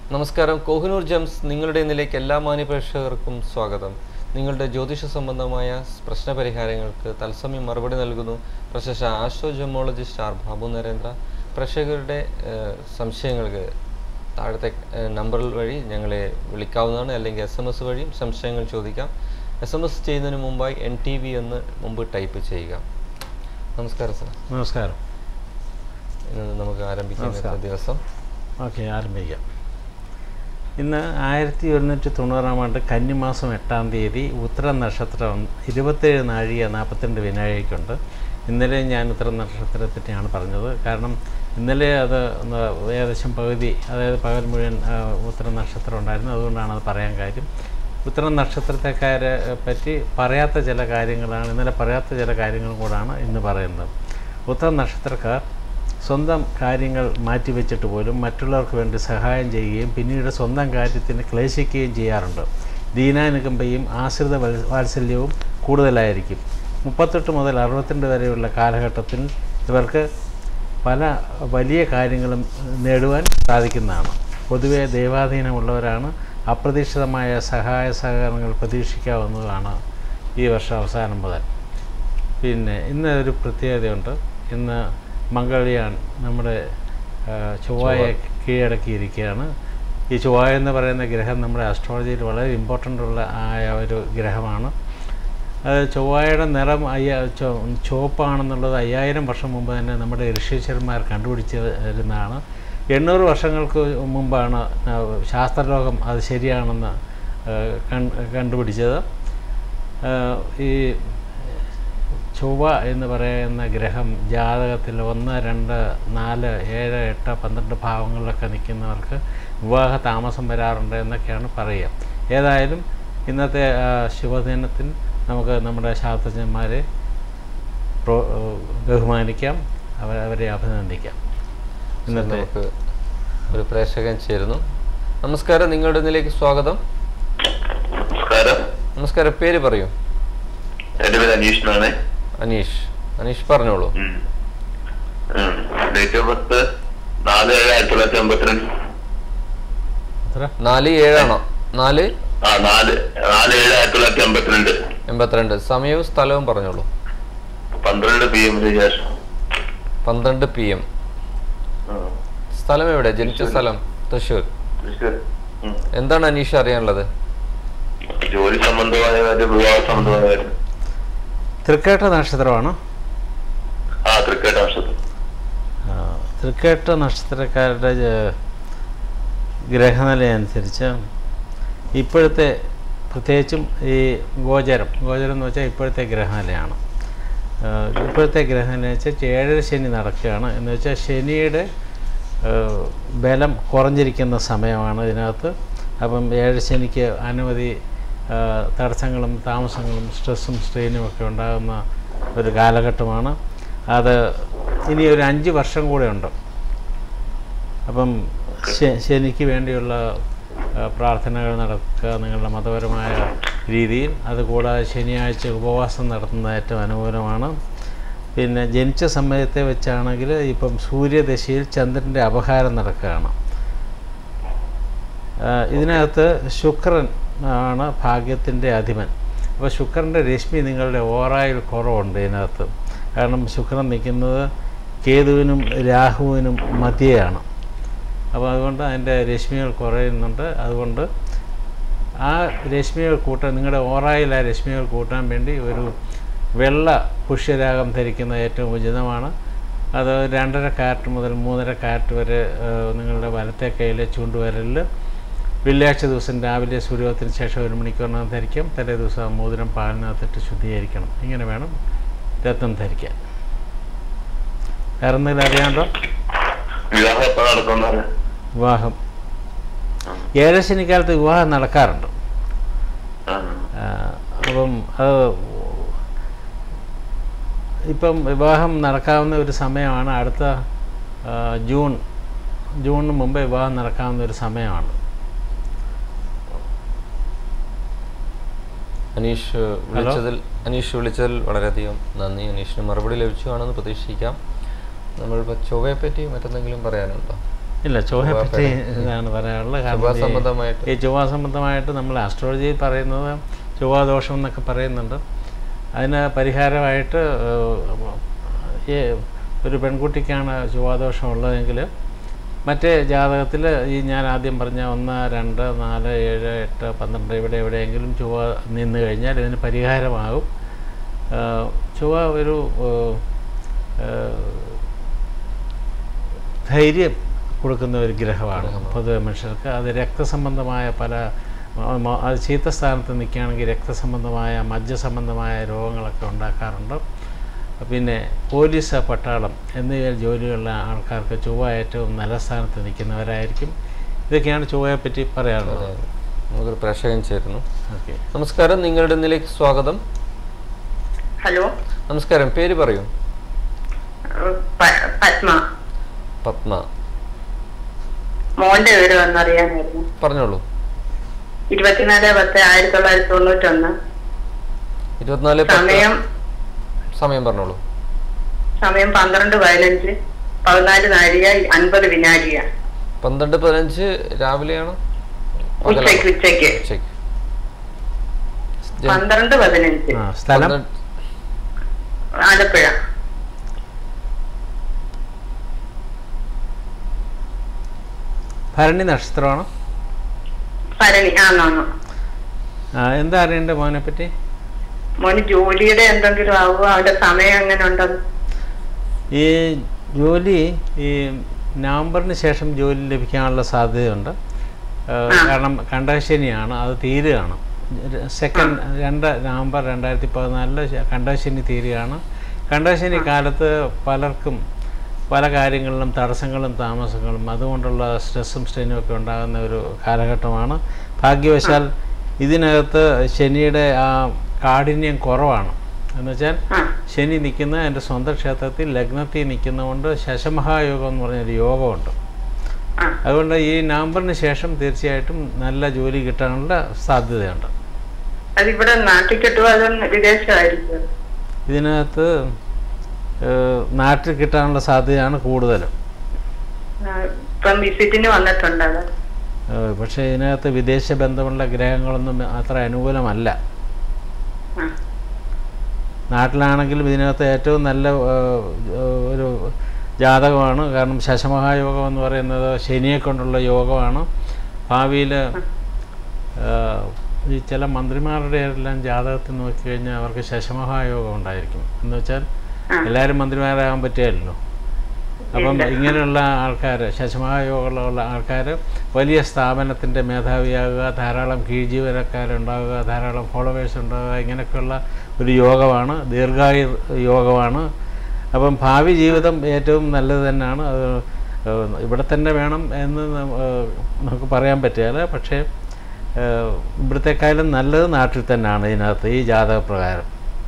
നമസ്കാരം കോഹിനൂർ ജംസ് നിങ്ങളുടെ ഇന്നിലേക്ക് എല്ലാ മാന്യപ്രേക്ഷകർക്കും സ്വാഗതം നിങ്ങളുടെ ജ്യോതിഷ സംബന്ധമായ പ്രശ്നപരിഹാരങ്ങൾക്ക് തത്സമയം മറുപടി നൽകുന്നു പ്രശസ്ത astro gemologist R Babu Narendra പ്രേക്ഷകരുടെ ഏഹ്, സംശയങ്ങൾക്ക് താഴത്തെ ഏഹ്, നമ്പർ വഴി ഞങ്ങളെ വിളിക്കാവുന്നതാണ് അല്ലെങ്കിൽ എസ് എം എസ് വഴിയും സംശയങ്ങൾ ചോദിക്കാം എസ് എം എസ് ചെയ്യുന്നതിന് മുമ്പായി എൻ ടി വി എന്ന് മുമ്പ് ടൈപ്പ് ചെയ്യുക നമസ്കാരം സാർ നമസ്കാരം ഇന്ന് നമുക്ക് ആരംഭിക്കാം ഇന്നത്തെ നമസ്കാരം. ദിവസം ഓക്കെ ആരംഭിക്കാം ഇന്ന് ആയിരത്തി ഒരുന്നൂറ്റി തൊണ്ണൂറാം ആണ്ട് കന്നിമാസം എട്ടാം തീയതി ഉത്തര നക്ഷത്രം ഇരുപത്തേഴ് നാഴിക നാൽപ്പത്തിരണ്ട് വിനാഴികയ്ക്കുണ്ട് ഇന്നലെ ഞാൻ ഉത്തര നക്ഷത്രത്തെ പറ്റിയാണ് പറഞ്ഞത് കാരണം ഇന്നലെ അത് ഒന്ന് ഏകദേശം പകുതി അതായത് പകൽ മുഴുവൻ ആ, ഉത്തര നക്ഷത്രം ഉണ്ടായിരുന്നു അതുകൊണ്ടാണ് അത് പറയാൻ കാര്യം ഉത്തര നക്ഷത്രത്തെക്കാരെ പറ്റി പറയാത്ത ചില കാര്യങ്ങളാണ് ഇന്നലെ പറയാത്ത ചില കാര്യങ്ങളും കൂടാണ് ഇന്ന് പറയുന്നത് ഉത്തര നക്ഷത്രക്കാർ സ്വന്തം കാര്യങ്ങൾ മാറ്റിവെച്ചിട്ട് പോലും മറ്റുള്ളവർക്ക് വേണ്ടി സഹായം ചെയ്യുകയും പിന്നീട് സ്വന്തം കാര്യത്തിന് ക്ലേശിക്കുകയും ചെയ്യാറുണ്ട് ദീനാനുകമ്പയും ആശ്രിത വത്സ- വാത്സല്യവും കൂടുതലായിരിക്കും മുപ്പത്തെട്ട് മുതൽ അറുപത്തിരണ്ട് വരെയുള്ള കാലഘട്ടത്തിൽ ഇവർക്ക് പല വലിയ കാര്യങ്ങളും നേടുവാൻ സാധിക്കുന്നതാണ് പൊതുവെ ദൈവാധീനമുള്ളവരാണ് അപ്രതീക്ഷിതമായ സഹായ സഹകരണങ്ങൾ പ്രതീക്ഷിക്കാവുന്നതാണ് ഈ വർഷം അവസാനം മുതൽ പിന്നെ ഇന്ന് ഒരു പ്രത്യേകതയുണ്ട് ഇന്ന് മംഗൾയാൻ നമ്മുടെ ആ, ചൊവ്വയെ കീഴടക്കിയിരിക്കുകയാണ് ഈ ചൊവ്വ എന്ന് പറയുന്ന ഗ്രഹം നമ്മുടെ അസ്ട്രോളജിയിൽ വളരെ ഇമ്പോർട്ടൻ്റ് ഉള്ള ആയ ഒരു ഗ്രഹമാണ് അത് ചൊവ്വയുടെ നിറം അയ്യ ചോ ചുവപ്പാണെന്നുള്ളത് അയ്യായിരം വർഷം മുമ്പ് തന്നെ നമ്മുടെ ഋഷീശ്വരന്മാർ കണ്ടുപിടിച്ചിരുന്നതാണ് എണ്ണൂറ് വർഷങ്ങൾക്ക് മുമ്പാണ് ആ, ശാസ്ത്രലോകം അത് ശരിയാണെന്ന് ആ, കൺ- കണ്ടുപിടിച്ചത് ആ, ഈ ചൊവ്വ എന്ന് പറയുന്ന ഗ്രഹം ജാതകത്തിൽ ഒന്ന് രണ്ട് നാല് ഏഴ് എട്ട് പന്ത്രണ്ട് ഭാവങ്ങളിലൊക്കെ നിൽക്കുന്നവർക്ക് വിവാഹ താമസം വരാറുണ്ട് എന്നൊക്കെയാണ് പറയുക ഏതായാലും ഇന്നത്തെ ആ, ശുഭദിനത്തിൽ നമുക്ക് നമ്മുടെ ശാസ്ത്രജ്ഞന്മാരെ പ്രോ ബഹുമാനിക്കാം അവ അവരെ അഭിനന്ദിക്കാം ഇന്നത്തെ നമുക്ക് ഒരു പ്രേക്ഷകൻ ചേരുന്നു നമസ്കാരം നിങ്ങളുടെ ഇതിലേക്ക് സ്വാഗതം നമസ്കാരം നമസ്കാരം പേര് പറയൂ എന്റെ പേര് അനീഷ് എന്നാണ് അനീഷ് അനീഷ് പറഞ്ഞോളൂ ഡേറ്റ് ഓഫ് ബർത്ത് നാല് ഏഴ് ആയിരത്തി തൊള്ളായിരത്തി എൺപത്തിരണ്ട് എത്ര നാല് ഏഴാണോ നാല് ആ നാല് നാല് ഏഴ് ആയിരത്തി തൊള്ളായിരത്തി എൺപത്തിരണ്ട് എൺപത്തിരണ്ട് സമയവും സ്ഥലവും പറഞ്ഞോളൂ പന്ത്രണ്ട് പി എമ്മിന് ശേഷം പന്ത്രണ്ട് പി എം ഉം. സ്ഥലം എവിടെ ജനിച്ച സ്ഥലം തൃശ്ശൂർ തൃശ്ശൂർ. ഉം. എന്താണ് അനീഷ് അറിയാനുള്ളത് ജോലി സംബന്ധമായ കാര്യം വിവാഹ സംബന്ധമായ കാര്യം തൃക്കേട്ട നക്ഷത്രമാണ് ആ ക്രിക്കറ്റ് ആവശ്യത്തിൽ ആ, തൃക്കേട്ട നക്ഷത്രക്കാരുടെ ജ- ഗ്രഹനില അനുസരിച്ച് ഇപ്പോഴത്തെ പ്രത്യേകിച്ചും ഈ ഗോചരം ഗോചരം എന്ന് വെച്ചാൽ ഇപ്പോഴത്തെ ഗ്രഹനിലയാണ് ആ, ഇപ്പോഴത്തെ ഗ്രഹനില വെച്ചാൽ ഏഴര ശനി നടക്കുകയാണ് എന്ന് വെച്ചാൽ ശനിയുടെ ആ, ബലം കുറഞ്ഞിരിക്കുന്ന സമയമാണ് ഇതിനകത്ത് അപ്പം ഏഴര ശനിക്ക് അനവധി ആ, തടസ്സങ്ങളും താമസങ്ങളും സ്ട്രെസ്സും സ്ട്രെയിനും ഒക്കെ ഉണ്ടാകുന്ന ഒരു കാലഘട്ടമാണ് അത് ഇനി ഒരു അഞ്ച് വർഷം കൂടെ ഉണ്ട് അപ്പം ശ- ശനിക്ക് വേണ്ടിയുള്ള ആ, പ്രാർത്ഥനകൾ നടക്കുക നിങ്ങളുടെ മതപരമായ രീതിയിൽ അതുകൂടാതെ ശനിയാഴ്ച ഉപവാസം നടത്തുന്നത് ഏറ്റവും അനുകൂലമാണ് പിന്നെ ജനിച്ച സമയത്തെ വെച്ചാണെങ്കിൽ ഇപ്പം സൂര്യദശയിൽ ചന്ദ്രൻ്റെ അപഹാരം നടക്കുകയാണ് ആ, ഇതിനകത്ത് ശുക്രൻ ആണ് ഭാഗ്യത്തിൻ്റെ അധിപൻ അപ്പോൾ ശുക്രൻ്റെ രശ്മി നിങ്ങളുടെ ഓറായിൽ കുറവുണ്ട് ഇതിനകത്ത് കാരണം ശുക്രൻ നിൽക്കുന്നത് കേതുവിനും രാഹുവിനും മധ്യയാണ് അപ്പോൾ അതുകൊണ്ട് അതിൻ്റെ രശ്മികൾ കുറയുന്നുണ്ട് അതുകൊണ്ട് ആ രശ്മികൾ കൂട്ടാൻ നിങ്ങളുടെ ഓറായിൽ ആ രശ്മികൾ കൂട്ടാൻ വേണ്ടി ഒരു വെള്ള പുഷ്യരാഗം ധരിക്കുന്നത് ഏറ്റവും ഉചിതമാണ് അത് രണ്ടര കാറ്റ് മുതൽ മൂന്നര കാറ്റ് വരെ ആ, നിങ്ങളുടെ വലത്തെ കൈയിലെ ചൂണ്ടുവരലിൽ വെള്ളിയാഴ്ച ദിവസം രാവിലെ സൂര്യോദയത്തിന് ശേഷം ഒരു മണിക്കൂറിനകം ധരിക്കാം തലേ ദിവസം ആ മോതിരം പാലിനകത്തിട്ട് ശുദ്ധീകരിക്കണം ഇങ്ങനെ വേണം രത്നം ധരിക്കാൻ വേറെ എന്തെങ്കിലും അറിയാണ്ടോ വിവാഹം എപ്പോ നടക്കുന്നത് വിവാഹം ഏഴശനിക്കാലത്ത് വിവാഹം നടക്കാറുണ്ട് ആ, അപ്പം അത് ഇപ്പം വിവാഹം നടക്കാവുന്ന ഒരു സമയമാണ് അടുത്ത ആ, ജൂൺ ജൂണിന് മുമ്പ് വിവാഹം നടക്കാവുന്ന ഒരു സമയമാണ് അനീഷ് വിളിച്ചതിൽ അനീഷ് വിളിച്ചതിൽ വളരെയധികം നന്ദി അനീഷിന് മറുപടി ലഭിച്ചു കാണുമെന്ന് പ്രതീക്ഷിക്കാം നമ്മളിപ്പോൾ ചൊവ്വയെ പറ്റി മറ്റെന്തെങ്കിലും പറയാനുണ്ടോ ഇല്ല ചൊവ്വയെ ചൊവ്വ പറ്റി പരി- ഇതാണ് പറയാനുള്ളത് ചൊവ്വ കാരണം ഈ- സംബന്ധമായിട്ട് ഈ ചൊവ്വ സംബന്ധമായിട്ട് നമ്മൾ ആസ്ട്രോളജിയിൽ പറയുന്നത് ചൊവ്വാദോഷം എന്നൊക്കെ പറയുന്നുണ്ട് അതിന് പരിഹാരമായിട്ട് ഏഹ്, ഈ ഒരു പെൺകുട്ടിക്കാണ് ചൊവ്വാദോഷം ഉള്ളതെങ്കിൽ മറ്റേ ജാതകത്തിൽ ഈ ഞാൻ ആദ്യം പറഞ്ഞ ഒന്ന് രണ്ട് നാല് ഏഴ് എട്ട് പന്ത്രണ്ട് ഇവിടെ എവിടെയെങ്കിലും ചൊവ്വ നിന്ന് കഴിഞ്ഞാൽ ഇതിന് പരിഹാരമാകും ഏഹ്, ചൊവ്വ ഒരു ഏഹ്, ഏഹ്, ധൈര്യം കൊടുക്കുന്ന ഒരു ഗ്രഹമാണ് ഗ്രഹമാണ്. പൊതുവെ മനുഷ്യർക്ക് അത് രക്തസംബന്ധമായ പല മ- മ- അത് ചീത്ത സ്ഥാനത്ത് നിൽക്കുകയാണെങ്കിൽ രക്തസംബന്ധമായ മജ്ജ സംബന്ധമായ രോഗങ്ങളൊക്കെ ഉണ്ടാക്കാറുണ്ട് പിന്നെ പോലീസ് പട്ടാളം എന്നിവയിൽ ജോലിയുള്ള ആൾക്കാർക്ക് ചൊവ്വ ഏറ്റവും നല്ല സ്ഥാനത്ത് നിൽക്കുന്നവരായിരിക്കും ഇതൊക്കെയാണ് ചൊവ്വയെപ്പറ്റി പറയാനുള്ളത് അതെ. നമുക്കൊരു പ്രേക്ഷകൻ ചേരുന്നു ഓക്കെ നമസ്കാരം നിങ്ങളുടെ ഇന്നിലേക്ക് സ്വാഗതം ഹലോ നമസ്കാരം പേര് പറയൂ ഏഹ് പ- പത്മ പത്മ മോന്റെ വിവരം ഒന്നറിയാനായിരുന്നു പറഞ്ഞോളൂ ഇരുപത്തിനാല് പത്ത് ആയിരത്തി തൊള്ളായിരത്തി തൊണ്ണൂറ്റൊന്ന് ഇരുപത്തിനാല് പത്ത് സമയം സമയം പറഞ്ഞോളൂ സമയം പന്ത്രണ്ട് പതിനഞ്ച് പതിനാല് നാഴിക അൻപത് വിനാഴിക പന്ത്രണ്ട് പതിനഞ്ച് രാവിലെയാണോ ഉച്ചയ്ക്ക് ഉച്ചയ്ക്ക് ഉച്ചയ്ക്ക് ജൻ- പന്ത്രണ്ട് പതിനഞ്ച് ആ സ്ഥലം പന്ത്രണ്ട്- ആലപ്പുഴ ഭരണി നക്ഷത്രമാണ് ഭരണി ആന്നാന്നു ആ, എന്താ അറിയേണ്ടത് മോനെപ്പറ്റി മോന് ജോലിയുടെ എന്തെങ്കിലും ആവുമോ അവന്റെ സമയം എങ്ങനെ ഉണ്ടെന്ന് ഈ ജോലി ഈ നവംബറിന് ശേഷം ജോലി ലഭിക്കാനുള്ള സാധ്യതയുണ്ട് ഏഹ് കാരണം കണ്ടകശനിയാണ് അത് തീരുകയാണ് സെക്കൻഡ് രണ്ട് നവംബർ രണ്ടായിരത്തി പതിനാലില് കണ്ടകശനി തീരുകയാണ് കണ്ടകശനി കാലത്ത് പലർക്കും പല കാര്യങ്ങളിലും തടസ്സങ്ങളും താമസങ്ങളും അതുകൊണ്ടുള്ള സ്ട്രെസ്സും സ്ട്രെയിനും ഒക്കെ ഉണ്ടാകുന്ന ഒരു കാലഘട്ടമാണ് ഭാഗ്യവശാൽ ഇതിനകത്ത് ശനിയുടെ ആ കാഠിന്യം കുറവാണ് എന്നുവെച്ചാൽ ആ ശനി നിൽക്കുന്ന എൻ്റെ സ്വന്തം ക്ഷേത്രത്തിൽ ലഗ്നത്തിൽ നിൽക്കുന്നതുകൊണ്ട് ശശമഹായോഗം എന്ന് പറഞ്ഞൊരു യോഗമുണ്ട് ആ അതുകൊണ്ട് ഈ നവംബറിന് ശേഷം തീർച്ചയായിട്ടും നല്ല ജോലി കിട്ടാനുള്ള സാധ്യതയുണ്ട് അതിവിടെ നാട്ടിൽ കിട്ടുമോ അതോ വിദേശമായിരിക്കും ഇതിനകത്ത് ഏഹ്, നാട്ടിൽ കിട്ടാനുള്ള സാധ്യതയാണ് കൂടുതലും ഇപ്പം വിസിറ്റിന് വന്നിട്ടുണ്ട് അത് ഏഹ്, പക്ഷേ ഇതിനകത്ത് വിദേശ ബന്ധമുള്ള ഗ്രഹങ്ങളൊന്നും അത്ര അനുകൂലമല്ല ആ നാട്ടിലാണെങ്കിലും ഇതിനകത്ത് ഏറ്റവും നല്ല ഏഹ്, ഏഹ്, ഒരു ജാതകമാണ് കാരണം ശശമഹായോഗം എന്ന് പറയുന്നത് ശനിയെ കൊണ്ടുള്ള യോഗമാണ് ഭാവിയിൽ ഈ ചില മന്ത്രിമാരുടെ എല്ലാം ജാതകത്തിൽ നോക്കിക്കഴിഞ്ഞാൽ അവർക്ക് ശശമഹായോഗം ഉണ്ടായിരിക്കും എന്ന് വെച്ചാൽ എല്ലാവരും മന്ത്രിമാരാകാൻ പറ്റുകയല്ലോ അപ്പം ഇങ്ങനെയുള്ള ആൾക്കാർ ശശമഹായോഗമുള്ള ആൾക്കാർ വലിയ സ്ഥാപനത്തിൻ്റെ മേധാവിയാകുക ധാരാളം കീഴ്ജീവനക്കാരുണ്ടാകുക ധാരാളം ഫോളോവേഴ്സ് ഉണ്ടാകുക ഇങ്ങനെയൊക്കെയുള്ള ഒരു യോഗമാണ് ദീർഘായു യോഗമാണ് അപ്പം ഭാവി ജീവിതം ഏറ്റവും നല്ലത് തന്നെയാണ് അത് ഏഹ്, ഇവിടെ തന്നെ വേണം എന്ന് നം- ഏഹ്, നമുക്ക് പറയാൻ പറ്റില്ല പക്ഷേ ഏഹ്, ഇവിടത്തെക്കാളും നല്ലത് നാട്ടിൽ തന്നെയാണ് ഇതിനകത്ത് ഈ ജാതകപ്രകാരം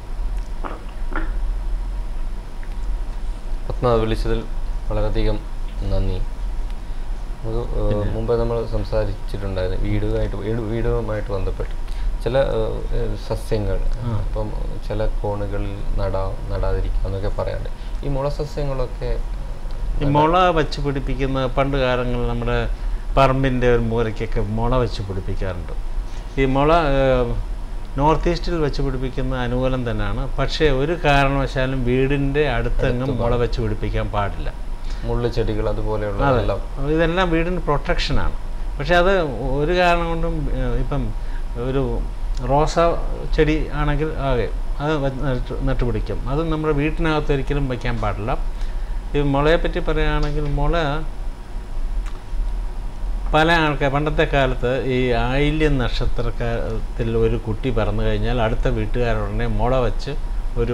പത്മ വിളിച്ചതിൽ വളരെയധികം നന്ദി നമുക്ക് ഏഹ്, മുമ്പ് നമ്മൾ സംസാരിച്ചിട്ടുണ്ടായിരുന്നു വീടുമായിട്ട് വീട് വീടുമായിട്ട് ബന്ധപ്പെട്ട് ചില ഏഹ്, ഏഹ്, സസ്യങ്ങൾ ഇപ്പം ചില കോണുകളിൽ നടാം നടാതിരിക്കുക എന്നൊക്കെ പറയാറുണ്ട് ഈ മുള സസ്യങ്ങളൊക്കെ ഈ മുള വെച്ച് പിടിപ്പിക്കുന്ന പണ്ട് കാലങ്ങളിൽ നമ്മുടെ പറമ്പിൻ്റെ ഒരു മൂലയ്ക്കൊക്കെ മുള വെച്ച് പിടിപ്പിക്കാറുണ്ട് ഈ മുള ഏഹ്, നോർത്ത് ഈസ്റ്റിൽ വെച്ച് പിടിപ്പിക്കുന്ന അനുകൂലം തന്നെയാണ് പക്ഷേ ഒരു കാരണവശാലും വീടിൻ്റെ അടുത്തെങ്ങും മുള വെച്ച് പിടിപ്പിക്കാൻ പാടില്ല മുള്ളു ചെടികൾ അതുപോലെയുള്ള അതെ എല്ലാം ഇതെല്ലാം വീടിന് പ്രൊട്ടക്ഷനാണ് പക്ഷെ അത് ഒരു കാരണം കൊണ്ടും ഏഹ്, ഇപ്പം ഒരു റോസ ചെടി ആണെങ്കിൽ ആകെ അത് വ- നട്ട് നട്ടുപിടിക്കും അത് നമ്മുടെ വീട്ടിനകത്ത് ഒരിക്കലും വയ്ക്കാൻ പാടില്ല ഈ മുളയെ പറ്റി പറയുകയാണെങ്കിൽ മുള പല ആൾക്കാർ പണ്ടത്തെ കാലത്ത് ഈ ആയില്യം നക്ഷത്രത്തിൽ ഒരു കുട്ടി പറന്നു കഴിഞ്ഞാൽ അടുത്ത വീട്ടുകാരുടനെ മുള വെച്ച് ഒരു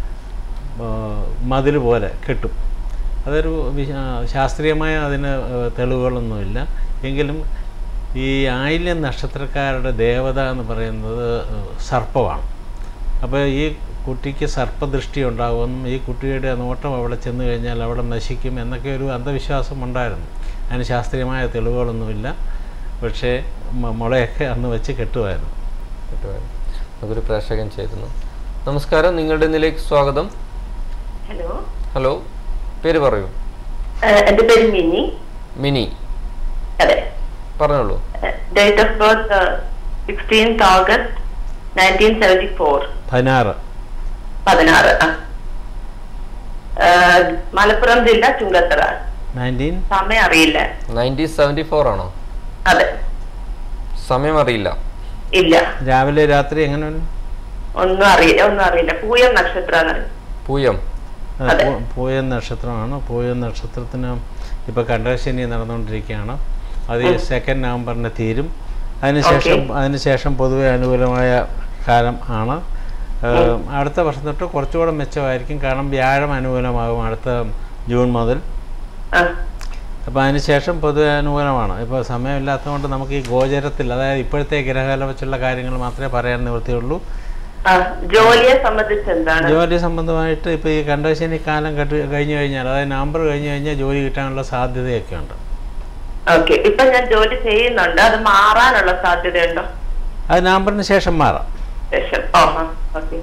മതിൽ പോലെ കെട്ടും അതൊരു വിശ- ആ, ശാസ്ത്രീയമായ അതിന് ഏഹ്, തെളിവുകളൊന്നുമില്ല എങ്കിലും ഈ ആയില്യം നക്ഷത്രക്കാരുടെ ദേവത എന്ന് പറയുന്നത് ഏഹ്, സർപ്പമാണ് അപ്പോൾ ഈ കുട്ടിക്ക് സർപ്പദൃഷ്ടി ഉണ്ടാകുമെന്നും ഈ കുട്ടിയുടെ നോട്ടം അവിടെ ചെന്ന് കഴിഞ്ഞാൽ അവിടെ നശിക്കും എന്നൊക്കെ ഒരു അന്ധവിശ്വാസം ഉണ്ടായിരുന്നു അതിന് ശാസ്ത്രീയമായ തെളിവുകളൊന്നുമില്ല പക്ഷേ മ- മുളയൊക്കെ അന്ന് വെച്ച് കെട്ടുമായിരുന്നു കിട്ടുമായിരുന്നു നമുക്കൊരു പ്രേക്ഷകൻ ചേരുന്നു നമസ്കാരം നിങ്ങളുടെ നിലയ്ക്ക് സ്വാഗതം ഹലോ ഹലോ പേര് പറയൂ എന്റെ പേര് മിനി മിനി അതെ പറഞ്ഞോളൂ date of birth sixteenth August nineteen seventy four പതിനാറ് പതിനാറ് ആ. ആ, മലപ്പുറം ജില്ല ചുങ്കത്തറ നയൻറ്റീൻ സമയം അറിയില്ല നയൻറ്റീൻ സെവൻറ്റി ഫോർ ആണോ അതെ സമയം അറിയില്ല ഇല്ല രാവിലെ രാത്രി എങ്ങനെ വരും? ഒന്നും അറിയില്ല ഒന്നും അറിയില്ല പൂയം നക്ഷത്രം പൂയം ആ, അതെ. പൂ- പൂയം നക്ഷത്രമാണ് പൂയം നക്ഷത്രത്തിന് ഇപ്പോൾ കണ്ടശനി നടന്നുകൊണ്ടിരിക്കുകയാണ് അത് ഈ സെക്കൻഡ് നവംബറിന് തീരും അതിനുശേഷം അതിനുശേഷം പൊതുവെ അനുകൂലമായ കാലം ആണ് ഏഹ്, അടുത്ത വർഷം തൊട്ട് കുറച്ചുകൂടെ മെച്ചമായിരിക്കും കാരണം വ്യാഴം അനുകൂലമാകും അടുത്ത ജൂൺ മുതൽ ആ അപ്പോൾ അതിനുശേഷം പൊതുവെ അനുകൂലമാണ് ഇപ്പോൾ സമയമില്ലാത്തതുകൊണ്ട് നമുക്ക് ഈ ഗോചരത്തിൽ അതായത് ഇപ്പോഴത്തെ ഗ്രഹകാലം വെച്ചുള്ള കാര്യങ്ങൾ മാത്രമേ പറയാൻ നിവൃത്തിയുള്ളൂ ആ ജോലിയെ സംബന്ധിച്ച് എന്താണ് ജോലി സംബന്ധമായിട്ട് ഇപ്പോൾ ഈ കണ്ടശനി കാലം കട്ട് കഴിഞ്ഞു കഴിഞ്ഞാൽ അതായത് നവംബർ കഴിഞ്ഞു കഴിഞ്ഞാൽ ജോലി കിട്ടാനുള്ള സാധ്യതയൊക്കെ ഉണ്ട് ഓക്കെ ഇപ്പൊ ഞാൻ ജോലി ചെയ്യുന്നുണ്ട് അത് മാറാനുള്ള സാധ്യതയുണ്ടോ അത് നവംബറിന് ശേഷം മാറാം ശേഷം ഓ ആ ഓക്കെ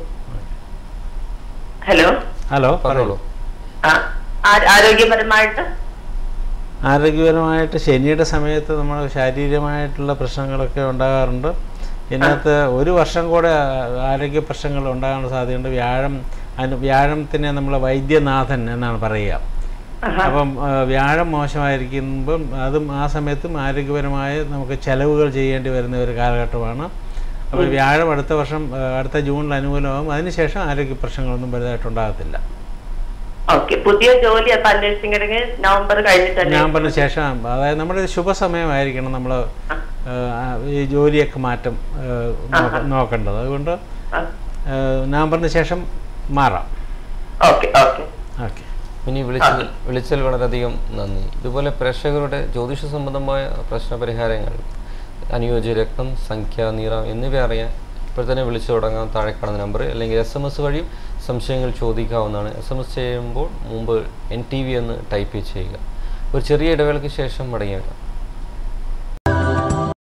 ഹലോ ഹലോ പറഞ്ഞോളൂ ആ ആ- ആരോഗ്യപരമായിട്ട് ആരോഗ്യപരമായിട്ട് ശനിയുടെ സമയത്ത് നമ്മൾ ശാരീരികമായിട്ടുള്ള പ്രശ്നങ്ങളൊക്കെ ഉണ്ടാകാറുണ്ട് ഇതിനകത്ത് ഒരു വർഷം കൂടെ ആരോഗ്യ പ്രശ്നങ്ങൾ ഉണ്ടാകാനുള്ള സാധ്യതയുണ്ട് വ്യാഴം അതിന് വ്യാഴത്തിനെ നമ്മൾ വൈദ്യനാഥൻ എന്നാണ് പറയുക ആഹാ. അപ്പം ആ, വ്യാഴം മോശമായിരിക്കുമ്പം അതും ആ സമയത്തും ആരോഗ്യപരമായ നമുക്ക് ചെലവുകൾ ചെയ്യേണ്ടി വരുന്ന ഒരു കാലഘട്ടമാണ് അപ്പോൾ വ്യാഴം അടുത്ത വർഷം ആ, അടുത്ത ജൂണിൽ അനുകൂലമാകും അതിനുശേഷം ആരോഗ്യ പ്രശ്നങ്ങളൊന്നും വലുതായിട്ടുണ്ടാകത്തില്ല ഓക്കെ പുതിയ ജോലി അപ്പൊ അന്വേഷിച്ചിട്ടുണ്ടെങ്കിൽ നവംബർ കഴിഞ്ഞിട്ട് നവംബറിന് ശേഷം അതായത് നമ്മുടെ ശുഭസമയമായിരിക്കണം നമ്മൾ ഈ ജോലിയൊക്കെ മാറ്റം ആ, നോക്ക- നോക്കേണ്ടത് അതുകൊണ്ട് ആ, നവംബറിന് ശേഷം മാറാം ഓക്കെ ഓക്കെ ഓക്കെ ഇനി വിളിച്ചതിൽ വിളിച്ചതിൽ വളരെയധികം നന്ദി ഇതുപോലെ പ്രേക്ഷകരുടെ ജ്യോതിഷ സംബന്ധമായ പ്രശ്ന പരിഹാരങ്ങൾ അനുയോജ്യ രക്തം സംഖ്യ നിറം എന്നിവ അറിയാൻ ഇപ്പോൾ തന്നെ വിളിച്ചു തുടങ്ങാം താഴെ കാണുന്ന നമ്പർ അല്ലെങ്കിൽ എസ് എം എസ് വഴിയും സംശയങ്ങൾ ചോദിക്കാവുന്നതാണ് എസ് എം എസ് ചെയ്യുമ്പോൾ മുമ്പ് എൻ ടി വി എന്ന് ടൈപ്പ് ചെയ്യുക ഒരു ചെറിയ ഇടവേളയ്ക്ക് ശേഷം മടങ്ങി വരാം